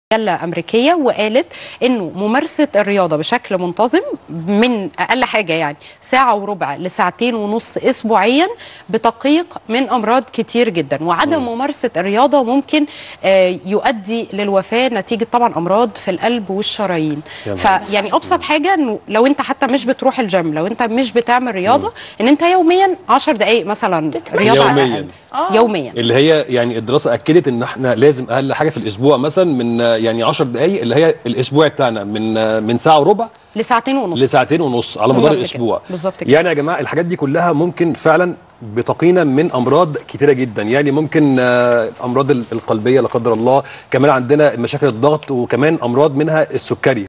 مجله امريكيه وقالت انه ممارسه الرياضه بشكل منتظم من اقل حاجه يعني ساعه وربع لساعتين ونص اسبوعيا بتقيق من امراض كتير جدا وعدم ممارسه الرياضه ممكن آه، يؤدي للوفاه نتيجه طبعا امراض في القلب والشرايين يا نهار فيعني ابسط حاجه انه لو انت حتى مش بتروح الجيم لو انت مش بتعمل رياضه ان انت يوميا 10 دقائق مثلا رياضه على يومياً. الأقل. يوميا اللي هي يعني الدراسه اكدت ان احنا لازم اقل حاجه في الاسبوع مثلا من آه، يعني 10 دقائق اللي هي الاسبوع بتاعنا من آه، من ساعه وربع لساعتين ونص لساعتين ونص على مدار بالظبط كده. الاسبوع بالظبط كده. يعني يا جماعه الحاجات دي كلها ممكن فعلا بتقينا من امراض كتيره جدا يعني ممكن آه، امراض ال- القلبيه لا قدر الله كمان عندنا مشاكل الضغط وكمان امراض منها السكري